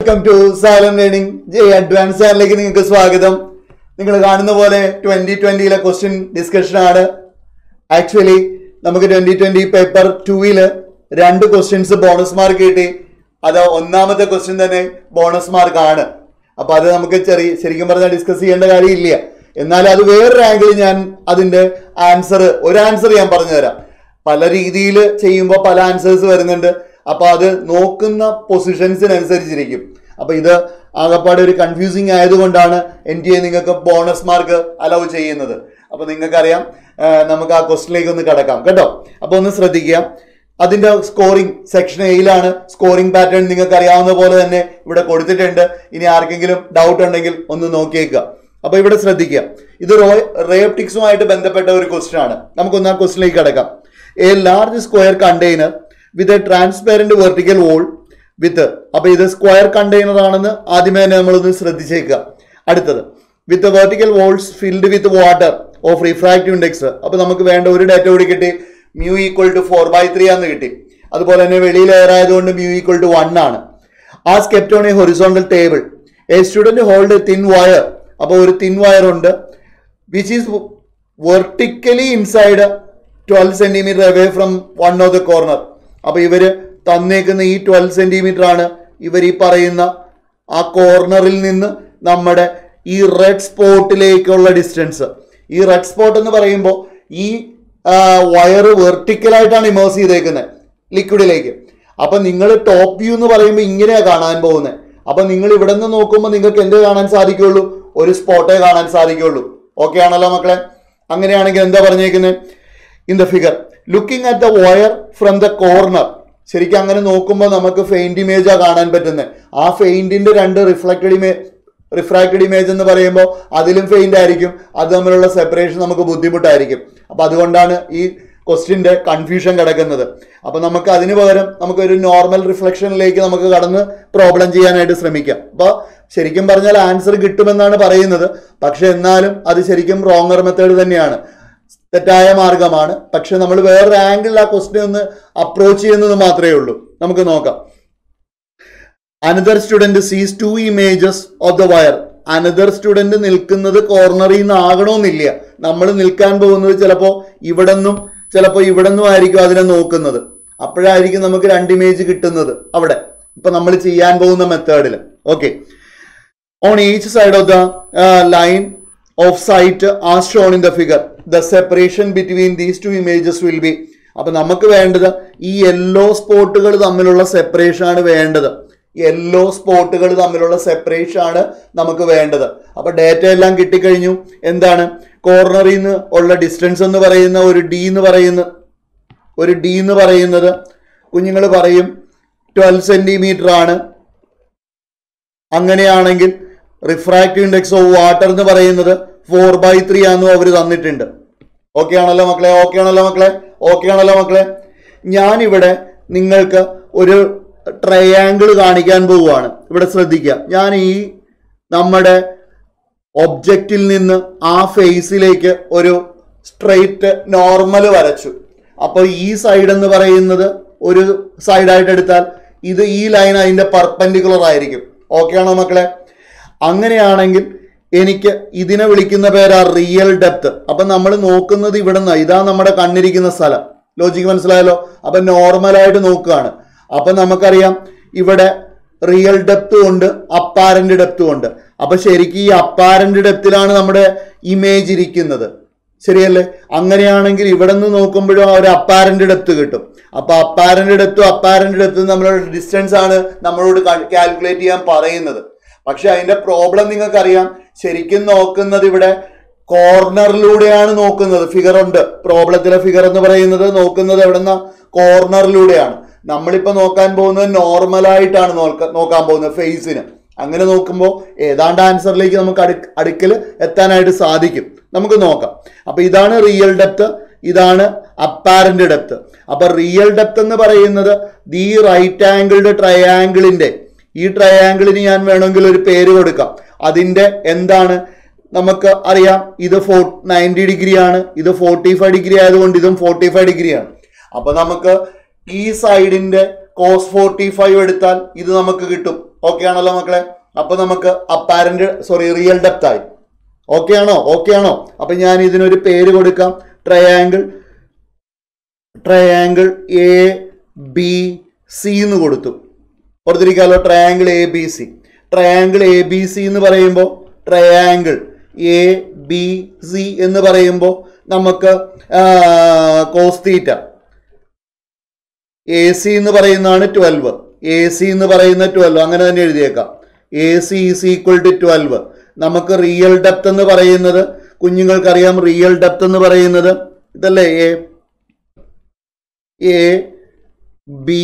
welcome to Salam learning J advance ചാനലിലേക്ക് നിങ്ങൾക്ക് സ്വാഗതം നിങ്ങൾ കാണുന്ന പോലെ ട്വന്റി ട്വന്റിയിലെ ക്വസ്റ്റ്യൻ ഡിസ്കഷൻ ആണ് ആക്ച്വലി നമുക്ക് ട്വന്റി ട്വന്റി പേപ്പർ ടൂവില് രണ്ട് ക്വസ്റ്റ്യൻസ് ബോണസ് മാർക്ക് കിട്ടി അത് ഒന്നാമത്തെ ക്വസ്റ്റ്യൻ തന്നെ ബോണസ് മാർക്ക് ആണ് അപ്പൊ അത് നമുക്ക് ചെറിയ ശരിക്കും പറഞ്ഞാൽ ഡിസ്കസ് ചെയ്യേണ്ട കാര്യമില്ല എന്നാൽ അത് വേറൊരു ആംഗിൾ ഞാൻ അതിന്റെ ആൻസർ ഒരു ആൻസർ ഞാൻ പറഞ്ഞു തരാം പല രീതിയിൽ ചെയ്യുമ്പോൾ പല ആൻസേഴ്സ് വരുന്നുണ്ട് അപ്പൊ അത് നോക്കുന്ന പൊസിഷൻസിനനുസരിച്ചിരിക്കും അപ്പൊ ഇത് ആകപ്പാടെ ഒരു കൺഫ്യൂസിങ് ആയതുകൊണ്ടാണ് എൻ ടി എ നിങ്ങൾക്ക് ബോണസ് മാർക്ക് അലൗ ചെയ്യുന്നത് അപ്പൊ നിങ്ങൾക്കറിയാം ആ, നമുക്ക് ആ ക്വസ്റ്റിലേക്ക് ഒന്ന് കിടക്കാം കേട്ടോ അപ്പൊ ഒന്ന് ശ്രദ്ധിക്കുക അതിന്റെ സ്കോറിംഗ് സെക്ഷൻ എയിലാണ് സ്കോറിംഗ് പാറ്റേൺ നിങ്ങൾക്ക് അറിയാവുന്ന പോലെ തന്നെ ഇവിടെ കൊടുത്തിട്ടുണ്ട് ഇനി ആർക്കെങ്കിലും ഡൗട്ട് ഉണ്ടെങ്കിൽ ഒന്ന് നോക്കിയേക്കുക അപ്പൊ ഇവിടെ ശ്രദ്ധിക്കുക ഇത് റോ റേപ്റ്റിക്സുമായിട്ട് ബന്ധപ്പെട്ട ഒരു ക്വസ്റ്റ്യൻ ആണ് നമുക്കൊന്ന് ആ ക്വസ്റ്റിലേക്ക് കിടക്കാം a large square container with a transparent vertical wall with അപ്പൊ ഇത് സ്ക്വയർ കണ്ടെയ്നർ ആണെന്ന് ആദ്യമേ തന്നെ നമ്മളൊന്ന് ശ്രദ്ധിച്ചേക്കുക അടുത്തത് with vertical walls filled with water of refractive index അപ്പൊ നമുക്ക് വേണ്ട ഒരു ഡാറ്റ കൂടി കിട്ടി mu equal to four by three ആന്ന് കിട്ടി അതുപോലെ തന്നെ വെളിയിൽ എയർ ആയതുകൊണ്ട് മ്യൂ ഈക്വൽ ടു വൺ ആണ് ആ kept on a horizontal table a student hold thin wire അപ്പോൾ ഒരു തിൻ വയർ ഉണ്ട് which is vertically inside twelve centimetre away from one of the corner അപ്പൊ ഇവര് തന്നേക്കുന്ന ഈ ട്വൽവ് സെന്റിമീറ്റർ ആണ് ഇവർ ഈ പറയുന്ന ആ കോർണറിൽ നിന്ന് നമ്മുടെ ഈ റെഡ് സ്പോട്ടിലേക്കുള്ള ഡിസ്റ്റൻസ് ഈ റെഡ് സ്പോട്ട് എന്ന് പറയുമ്പോൾ ഈ വയർ വെർട്ടിക്കലായിട്ടാണ് ഇമേഴ്സ് ചെയ്തേക്കുന്നത് ലിക്വിഡിലേക്ക് അപ്പൊ നിങ്ങൾ ടോപ്പ് വ്യൂ എന്ന് പറയുമ്പോൾ ഇങ്ങനെയാ കാണാൻ പോകുന്നത് അപ്പൊ നിങ്ങൾ ഇവിടെ നിന്ന് നോക്കുമ്പോൾ നിങ്ങൾക്ക് എന്ത് കാണാൻ സാധിക്കുള്ളൂ ഒരു സ്പോട്ടേ കാണാൻ സാധിക്കുള്ളൂ ഓക്കെ ആണല്ലോ മക്കളെ അങ്ങനെയാണെങ്കിൽ എന്താ പറഞ്ഞേക്കുന്നത് in the figure looking at the wire from the corner ശരിക്കും അങ്ങനെ നോക്കുമ്പോൾ നമുക്ക് ഫെയിന്റ് ഇമേജാ കാണാൻ പറ്റുന്നത് ആ ഫെയിന്റിന്റെ രണ്ട് റിഫ്ലക്റ്റഡ് ഇമേജ് റിഫ്രാക്റ്റഡ് ഇമേജ് എന്ന് പറയുമ്പോൾ അതിലും ഫെയിന്റ് ആയിരിക്കും അത് തമ്മിലുള്ള സെപ്പറേഷൻ നമുക്ക് ബുദ്ധിമുട്ടായിരിക്കും അപ്പൊ അതുകൊണ്ടാണ് ഈ ക്വസ്റ്റ്യന്റെ കൺഫ്യൂഷൻ കിടക്കുന്നത് അപ്പൊ നമുക്ക് അതിന് പകരം നമുക്ക് ഒരു നോർമൽ റിഫ്ലക്ഷനിലേക്ക് നമുക്ക് കടന്ന് പ്രോബ്ലം ചെയ്യാനായിട്ട് ശ്രമിക്കാം അപ്പൊ ശരിക്കും പറഞ്ഞാൽ ആൻസർ കിട്ടുമെന്നാണ് പറയുന്നത് പക്ഷെ എന്നാലും അത് ശരിക്കും റോങ്ങർ മെത്തേഡ് തന്നെയാണ് തെറ്റായ മാർഗമാണ് പക്ഷെ നമ്മൾ വേറൊരു ആംഗിളിൽ ആ ക്വസ്റ്റ്യൻ ഒന്ന് അപ്രോച്ച് ചെയ്യുന്നത് മാത്രമേ ഉള്ളൂ നമുക്ക് നോക്കാം another student sees two images of the wire another student നിൽക്കുന്നത് കോർണറിൽ നിന്ന് ആകണമെന്നില്ല നമ്മൾ നിൽക്കാൻ പോകുന്നത് ചിലപ്പോൾ ഇവിടെ നിന്നും ചിലപ്പോൾ ഇവിടെ നിന്നും ആയിരിക്കും അതിനെ നോക്കുന്നത് അപ്പോഴായിരിക്കും നമുക്ക് രണ്ട് ഇമേജ് കിട്ടുന്നത് അവിടെ ഇപ്പൊ നമ്മൾ ചെയ്യാൻ പോകുന്ന മെത്തേഡിൽ okay on each side of the line of sight ആ shown in the figure the separation between these two images will be അപ്പൊ നമുക്ക് വേണ്ടത് ഈ യെല്ലോ സ്പോട്ടുകൾ തമ്മിലുള്ള സെപ്പറേഷൻ ആണ് വേണ്ടത് യെല്ലോ സ്പോട്ടുകൾ തമ്മിലുള്ള സെപ്പറേഷൻ ആണ് നമുക്ക് വേണ്ടത് അപ്പൊ ഡേറ്റ എല്ലാം കിട്ടിക്കഴിഞ്ഞു എന്താണ് കോർണറിൽ നിന്ന് ഉള്ള ഡിസ്റ്റൻസ് എന്ന് പറയുന്ന ഒരു ഡി എന്ന് പറയുന്ന ഒരു ഡി എന്ന് പറയുന്നത് കുഞ്ഞുങ്ങൾ പറയും ട്വൽവ് സെന്റിമീറ്റർ ആണ് അങ്ങനെയാണെങ്കിൽ റിഫ്രാക്റ്റീവ് ഇൻഡെക്സ് ഓഫ് വാട്ടർ എന്ന് പറയുന്നത് ഫോർ ബൈ ത്രീ ആണെന്നും അവർ തന്നിട്ടുണ്ട് ഓക്കെ ആണല്ലോ മക്കളെ ഓക്കെ ആണല്ലോ മക്കളെ ഓക്കെ ആണല്ലോ മക്കളെ ഞാനിവിടെ നിങ്ങൾക്ക് ഒരു ട്രയാങ്കിൾ കാണിക്കാൻ പോവുകയാണ് ഇവിടെ ശ്രദ്ധിക്കുക ഞാൻ ഈ നമ്മുടെ ഒബ്ജക്റ്റിൽ നിന്ന് ആ ഫേസിലേക്ക് ഒരു സ്ട്രെയിറ്റ് നോർമൽ വരച്ചു അപ്പോൾ ഈ സൈഡ് എന്ന് പറയുന്നത് ഒരു സൈഡായിട്ട് എടുത്താൽ ഇത് ഈ ലൈൻ അതിന്റെ പെർപെൻഡിക്കുലർ ആയിരിക്കും ഓക്കെ ആണോ മക്കളെ അങ്ങനെയാണെങ്കിൽ എനിക്ക് ഇതിനെ വിളിക്കുന്ന പേരാ റിയൽ ഡെപ്ത് അപ്പൊ നമ്മൾ നോക്കുന്നത് ഇവിടെ നിന്ന് ഇതാ നമ്മുടെ കണ്ണിരിക്കുന്ന സ്ഥലം ലോജിക്ക് മനസ്സിലായല്ലോ അപ്പൊ നോർമലായിട്ട് നോക്കുകയാണ് അപ്പൊ നമുക്കറിയാം ഇവിടെ റിയൽ ഡെപ്ത് ഉണ്ട് അപ്പാരന്റ് ഡെപ്തും ഉണ്ട് അപ്പൊ ശരിക്കും ഈ അപ്പാരന്റ് ഡെപ്തിലാണ് നമ്മുടെ ഇമേജ് ഇരിക്കുന്നത് ശരിയല്ലേ അങ്ങനെയാണെങ്കിൽ ഇവിടെ നിന്ന് നോക്കുമ്പോഴും ആ ഒരു അപ്പാരന്റ് ഡെപ്ത് കിട്ടും അപ്പൊ അപ്പാരന്റ് ഡെപ്തും അപ്പാരന്റ് ഡെപ്തും തമ്മിലുള്ള ഡിസ്റ്റൻസ് ആണ് നമ്മളോട് കാൽക്കുലേറ്റ് ചെയ്യാൻ പറയുന്നത് പക്ഷെ അതിന്റെ പ്രോബ്ലം നിങ്ങൾക്കറിയാം ശരിക്കും നോക്കുന്നത് ഇവിടെ കോർണറിലൂടെയാണ് നോക്കുന്നത് ഫിഗർ ഉണ്ട് പ്രോബ്ലത്തിലെ ഫിഗർ എന്ന് പറയുന്നത് നോക്കുന്നത് എവിടെന്ന കോർണറിലൂടെയാണ് നമ്മളിപ്പോ നോക്കാൻ പോകുന്നത് നോർമലായിട്ടാണ് നോക്ക നോക്കാൻ പോകുന്നത് ഫേസിന് അങ്ങനെ നോക്കുമ്പോൾ ഏതാണ്ട് ആൻസറിലേക്ക് നമുക്ക് അടു അടുക്കൽ എത്താനായിട്ട് സാധിക്കും നമുക്ക് നോക്കാം അപ്പൊ ഇതാണ് റിയൽ ഡെപ്ത് ഇതാണ് അപ്പാരന്റ് ഡെപ്ത് അപ്പൊ റിയൽ ഡെപ്ത് എന്ന് പറയുന്നത് ദി റൈറ്റ് ആംഗിൾഡ് ട്രയാംഗിളിന്റെ ഈ ട്രയാംഗിളിന് ഞാൻ വേണമെങ്കിൽ ഒരു പേര് കൊടുക്കാം അതിന്റെ എന്താണ് നമുക്ക് അറിയാം ഇത് ഫോ നയൻറ്റി ഡിഗ്രി ആണ് ഇത് ഫോർട്ടി ഫൈവ് ഡിഗ്രി ആയതുകൊണ്ട് ഇതും ഫോർട്ടി ഫൈവ് ഡിഗ്രി ആണ് അപ്പൊ നമുക്ക് ഈ സൈഡിന്റെ കോസ് ഫോർട്ടി ഫൈവ് എടുത്താൽ ഇത് നമുക്ക് കിട്ടും ഓക്കെ ആണല്ലോ മക്കളെ അപ്പൊ നമുക്ക് അപ്പാരന്റ് സോറി റിയൽ ഡെപ്ത് ആയി ഓക്കെ ആണോ ഓക്കെ ആണോ അപ്പൊ ഞാൻ ഇതിനൊരു പേര് കൊടുക്കാം triangle triangle A B C എന്ന് കൊടുത്തു ഓർത്തിരിക്കാലോ triangle A B C triangle A B C എന്ന് പറയുമ്പോൾ ട്രയാങ്കിൾ എ ബി സി എന്ന് പറയുമ്പോൾ നമുക്ക് കോസ്തീറ്റ എ സി എന്ന് പറയുന്നതാണ് ട്വൽവ് എ സി എന്ന് പറയുന്ന ട്വൽവ് അങ്ങനെ തന്നെ എഴുതിയേക്കാം A C is equal to twelve നമുക്ക് റിയൽ ഡെപ്ത് എന്ന് പറയുന്നത് കുഞ്ഞുങ്ങൾക്കറിയാം റിയൽ ഡെപ്ത് എന്ന് പറയുന്നത് ഇതല്ലേ A A B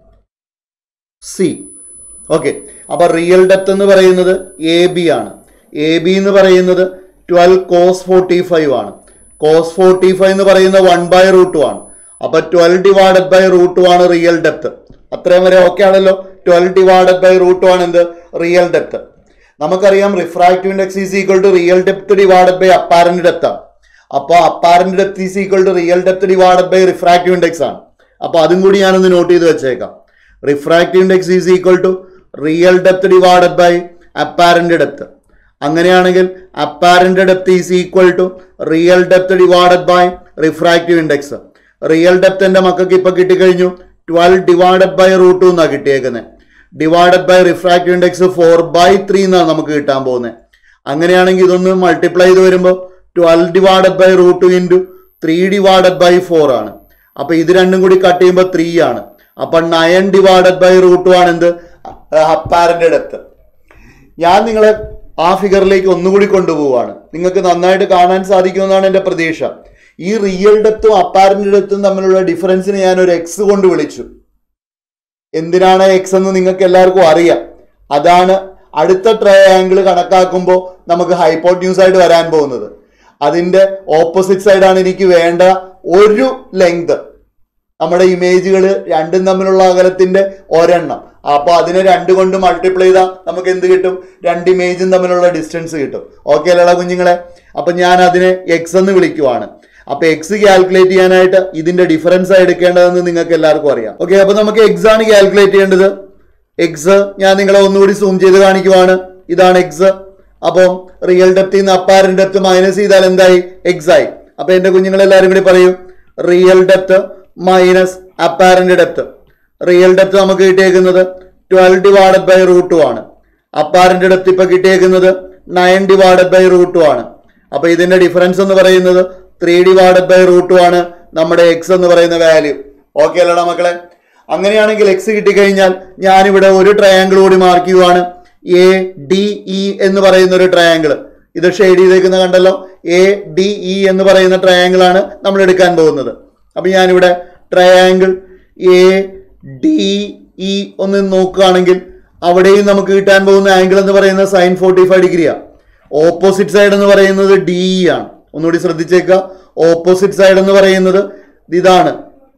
C okay അപ്പൊ റിയൽ ഡെപ്ത് എന്ന് പറയുന്നത് എ ബി ആണ് എ ബി എന്ന് പറയുന്നത് ട്വൽവ് കോസ് ഫോർട്ടി ഫൈവ് ആണ് കോസ് ഫോർട്ടി ഫൈവ് എന്ന് പറയുന്നത് വൺ ബൈ റൂട്ട് ആണ് അപ്പൊ ട്വൽവ് ഡിവൈഡഡ് ബൈ റൂട്ട് ആണ് റിയൽ ഡെപ്ത് അത്രയും വരെ ഓക്കെ ആണല്ലോ ട്വൽവ് ഡിവൈഡഡ് ബൈ റൂട്ട് ആണ് എന്ത് റിയൽ ഡെപ്ത് നമുക്കറിയാം refractive index is equal to real depth divided by apparent depth ആണ് അപ്പോൾ apparent depth is equal to real depth divided by refractive index ആണ് അപ്പോൾ അതും കൂടി ഞാനൊന്ന് നോട്ട് ചെയ്ത് വെച്ചേക്കാം refractive index is equal to real depth divided by apparent depth അങ്ങനെയാണെങ്കിൽ apparent depth is equal to real depth divided by refractive index real depth എൻ്റെ മക്കൾക്ക് ഇപ്പൊ കിട്ടിക്കഴിഞ്ഞു twelve divided by root two എന്നാണ് കിട്ടിയേക്കുന്നത് divided by refractive index four by three എന്നാണ് നമുക്ക് കിട്ടാൻ പോകുന്നത് അങ്ങനെയാണെങ്കിൽ ഇതൊന്ന് മൾട്ടിപ്ലൈ ചെയ്ത് വരുമ്പോൾ twelve divided by root two into three divided by four ആണ് അപ്പൊ ഇത് രണ്ടും കൂടി കട്ട് ചെയ്യുമ്പോൾ ത്രീ ആണ് അപ്പൊ നയൻ ഡിവൈഡഡ് ബൈ റൂട്ട് ആണ് എന്ത് അപ്പാരന്റ് ഡെപ്ത് ഞാൻ നിങ്ങളെ ആ ഫിഗറിലേക്ക് ഒന്നുകൂടി കൊണ്ടുപോവാണ് നിങ്ങൾക്ക് നന്നായിട്ട് കാണാൻ സാധിക്കുമെന്നാണ് എൻ്റെ പ്രതീക്ഷ ഈ റിയൽ ഡെപ്തും അപ്പാരന്റ് ഡെപ്തും തമ്മിലുള്ള ഡിഫറൻസിനെ ഞാൻ ഒരു എക്സ് കൊണ്ട് വിളിച്ചു എന്തിനാണ് എക്സ് എന്ന് നിങ്ങൾക്ക് എല്ലാവർക്കും അറിയാം അതാണ് അടുത്ത ട്രയാങ്കിൾ കണക്കാക്കുമ്പോൾ നമുക്ക് ഹൈപ്പോട്യൂസ് ആയിട്ട് വരാൻ പോകുന്നത് അതിന്റെ ഓപ്പോസിറ്റ് സൈഡാണ് എനിക്ക് വേണ്ട ഒരു ലെങ്ത് നമ്മുടെ ഇമേജുകൾ രണ്ടും തമ്മിലുള്ള അകലത്തിന്റെ ഒരെണ്ണം അപ്പൊ അതിനെ രണ്ട് കൊണ്ട് മൾട്ടിപ്ലൈ ചെയ്താൽ നമുക്ക് എന്ത് കിട്ടും രണ്ട് ഇമേജും തമ്മിലുള്ള ഡിസ്റ്റൻസ് കിട്ടും ഓക്കെ അല്ലടാ കുഞ്ഞുങ്ങളെ അപ്പൊ ഞാൻ അതിനെ എക്സ് എന്ന് വിളിക്കുവാണ് അപ്പൊ എക്സ് കാൽക്കുലേറ്റ് ചെയ്യാനായിട്ട് ഇതിന്റെ ഡിഫറൻസ് ആയി എടുക്കേണ്ടതെന്ന് നിങ്ങൾക്ക് എല്ലാവർക്കും അറിയാം ഓക്കെ അപ്പൊ നമുക്ക് എക്സ് ആണ് കാൽക്കുലേറ്റ് ചെയ്യേണ്ടത് എക്സ് ഞാൻ നിങ്ങളെ ഒന്നുകൂടി സൂം ചെയ്ത് കാണിക്കുവാണ് ഇതാണ് എക്സ് അപ്പം റിയൽ ഡെപ്തിൽ നിന്ന് അപ്പാരന്റ് ഡെപ്ത് മൈനസ് ചെയ്താൽ എന്തായി എക്സ് ആയി അപ്പൊ എന്റെ കുഞ്ഞുങ്ങൾ എല്ലാവരും കൂടി പറയൂ real depth minus apparent depth real depth നമുക്ക് കിട്ടിയേക്കുന്നത് twelve divided by root two ആണ് അപ്പാരന്റ് ഡെപ്ത് ഇപ്പൊ കിട്ടിയേക്കുന്നത് nine divided by root two ആണ് അപ്പൊ ഇതിന്റെ ഡിഫറൻസ് എന്ന് പറയുന്നത് three divided by root two ആണ് നമ്മുടെ എക്സ് എന്ന് പറയുന്ന വാല്യൂ ഓക്കെ അല്ലടാ മക്കളെ അങ്ങനെയാണെങ്കിൽ എക്സ് കിട്ടിക്കഴിഞ്ഞാൽ ഞാനിവിടെ ഒരു ട്രയാങ്കിൾ കൂടി മാർക്ക് ചെയ്യുവാണ് എ ഡി ഇ എന്ന് പറയുന്ന ഒരു ട്രയാങ്കിൾ ഇത് ഷെയ്ഡ് ചെയ്തേക്കുന്ന കണ്ടല്ലോ എ ഡി ഇ എന്ന് പറയുന്ന ട്രയാങ്കിൾ ആണ് നമ്മൾ എടുക്കാൻ പോകുന്നത് അപ്പൊ ഞാനിവിടെ ട്രയാങ്കിൾ എ ഡി ഇ ഒന്ന് നോക്കുകയാണെങ്കിൽ അവിടെയും നമുക്ക് കിട്ടാൻ പോകുന്ന ആംഗിൾ എന്ന് പറയുന്നത് സൈൻ ഫോർട്ടി ഫൈവ് ഡിഗ്രിയാണ് ഓപ്പോസിറ്റ് സൈഡ് എന്ന് പറയുന്നത് ഡി ഇ ആണ് ഒന്നുകൂടി ശ്രദ്ധിച്ചേക്കുക ഓപ്പോസിറ്റ് സൈഡ് എന്ന് പറയുന്നത് ഇതാണ്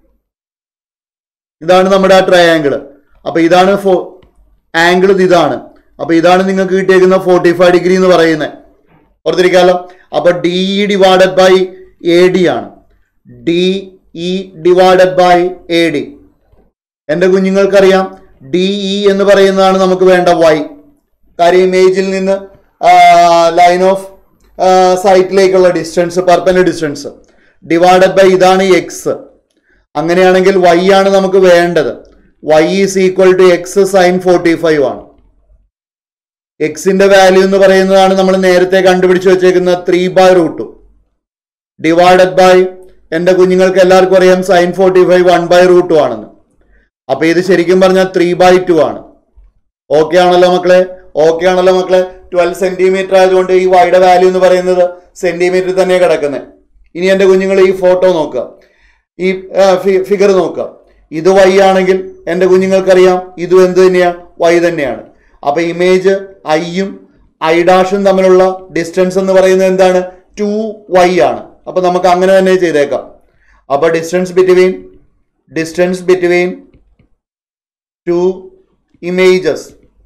ഇതാണ് നമ്മുടെ ആ ട്രയാങ്കിൾ അപ്പൊ ഇതാണ് ഫോ ആംഗിൾ ഇതാണ് അപ്പൊ ഇതാണ് നിങ്ങൾക്ക് കിട്ടിയേക്കുന്ന ഫോർട്ടി ഫൈവ് ഡിഗ്രി എന്ന് പറയുന്നത് ഓർത്തിരിക്കാലോ അപ്പൊ D E divided by A D ആണ് D E divided by A D എൻ്റെ കുഞ്ഞുങ്ങൾക്കറിയാം ഡി ഇ എന്ന് പറയുന്നതാണ് നമുക്ക് വേണ്ട വൈ കാര്യം ഇമേജിൽ നിന്ന് ലൈൻ ഓഫ് സൈറ്റിലേക്കുള്ള ഡിസ്റ്റൻസ് പർപ്പൻ്റെ ഡിസ്റ്റൻസ് ഡിവൈഡഡ് ബൈ ഇതാണ് എക്സ് അങ്ങനെയാണെങ്കിൽ വൈ ആണ് നമുക്ക് വേണ്ടത് Y is equal to X sine forty five ആണ് എക്സിന്റെ വാല്യൂ എന്ന് പറയുന്നതാണ് നമ്മൾ നേരത്തെ കണ്ടുപിടിച്ച് വെച്ചേക്കുന്ന three by root divided by എൻ്റെ കുഞ്ഞുങ്ങൾക്ക് എല്ലാവർക്കും അറിയാം sine forty five one by root ആണെന്ന് അപ്പൊ ഇത് ശരിക്കും പറഞ്ഞാൽ ത്രീ ബൈ ടു ആണ് ഓക്കെ ആണല്ലോ മക്കളെ ഓക്കെ ആണല്ലോ മക്കളെ ട്വൽവ് സെന്റിമീറ്റർ ആയതുകൊണ്ട് ഈ വൈയുടെ വാല്യൂ എന്ന് പറയുന്നത് സെന്റിമീറ്റർ തന്നെ കിടക്കുന്നത് ഇനി എൻ്റെ കുഞ്ഞുങ്ങൾ ഈ ഫോട്ടോ നോക്കുക ഈ ഫിഗർ നോക്കുക ഇത് വൈ ആണെങ്കിൽ എൻ്റെ കുഞ്ഞുങ്ങൾക്കറിയാം ഇതും എന്ത് തന്നെയാണ് വൈ തന്നെയാണ് അപ്പൊ ഇമേജ് ഐയും ഐ ഡാഷും തമ്മിലുള്ള ഡിസ്റ്റൻസ് എന്ന് പറയുന്നത് എന്താണ് ടു വൈ ആണ് അപ്പൊ നമുക്ക് അങ്ങനെ തന്നെ ചെയ്തേക്കാം അപ്പൊ distance between distance between two images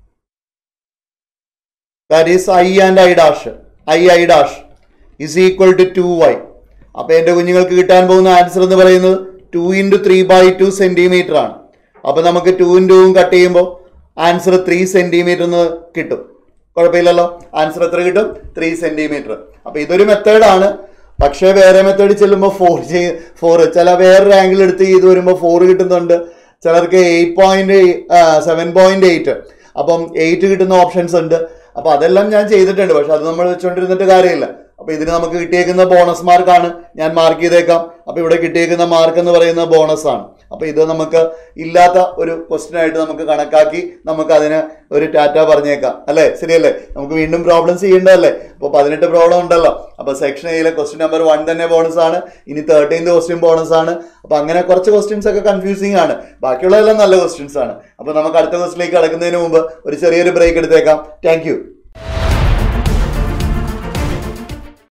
that is I and I dash I I dash is equal to two Y അപ്പൊ എന്റെ കുഞ്ഞുങ്ങൾക്ക് കിട്ടാൻ പോകുന്ന ആൻസർ എന്ന് പറയുന്നത് two into three by two centimetre ആണ് അപ്പൊ നമുക്ക് ടു ഇൻറ്റുവും കട്ട് ചെയ്യുമ്പോൾ ആൻസർ ത്രീ സെന്റിമീറ്റർ എന്ന് കിട്ടും കുഴപ്പമില്ലല്ലോ ആൻസർ എത്ര കിട്ടും ത്രീ സെന്റിമീറ്റർ അപ്പൊ ഇതൊരു മെത്തേഡാണ് പക്ഷേ വേറെ മെത്തേഡ് ചെല്ലുമ്പോൾ ഫോർ ഫോർ ചില വേറൊരു ആംഗിൾ എടുത്ത് ചെയ്ത് വരുമ്പോൾ ഫോർ കിട്ടുന്നുണ്ട് ചിലർക്ക് eight point seven point eight അപ്പം എയ്റ്റ് കിട്ടുന്ന ഓപ്ഷൻസ് ഉണ്ട് അപ്പൊ അതെല്ലാം ഞാൻ ചെയ്തിട്ടുണ്ട് പക്ഷെ അത് നമ്മൾ വെച്ചുകൊണ്ടിരുന്നിട്ട് കാര്യമില്ല അപ്പൊ ഇതിന് നമുക്ക് കിട്ടിയേക്കുന്ന ബോണസ് മാർക്കാണ് ഞാൻ മാർക്ക് ചെയ്തേക്കാം അപ്പൊ ഇവിടെ കിട്ടിയേക്കുന്ന മാർക്ക് എന്ന് പറയുന്ന ബോണസ് ആണ് അപ്പൊ ഇത് നമുക്ക് ഇല്ലാത്ത ഒരു ക്വസ്റ്റ്യൻ ആയിട്ട് നമുക്ക് കണക്കാക്കി നമുക്ക് അതിന് ഒരു ടാറ്റ പറഞ്ഞേക്കാം അല്ലേ ശരിയല്ലേ നമുക്ക് വീണ്ടും പ്രോബ്ലംസ് ചെയ്യേണ്ടതല്ലേ അപ്പോൾ പതിനെട്ട് പ്രോബ്ലം ഉണ്ടല്ലോ അപ്പൊ സെക്ഷൻ എയിലെ ക്വസ്റ്റ്യൻ നമ്പർ വൺ തന്നെ ബോണസ് ആണ് ഇനി തേർട്ടീൻത് ക്വസ്റ്റ്യൻ ബോണസ് ആണ് അപ്പൊ അങ്ങനെ കുറച്ച് ക്വസ്റ്റ്യൻസ് ഒക്കെ കൺഫ്യൂസിങ് ആണ് ബാക്കിയുള്ളതെല്ലാം നല്ല ക്വസ്റ്റ്യൻസ് ആണ് അപ്പൊ നമുക്ക് അടുത്ത ക്വസ്റ്റിലേക്ക് കടക്കുന്നതിന് മുമ്പ് ഒരു ചെറിയൊരു ബ്രേക്ക് എടുത്തേക്കാം താങ്ക്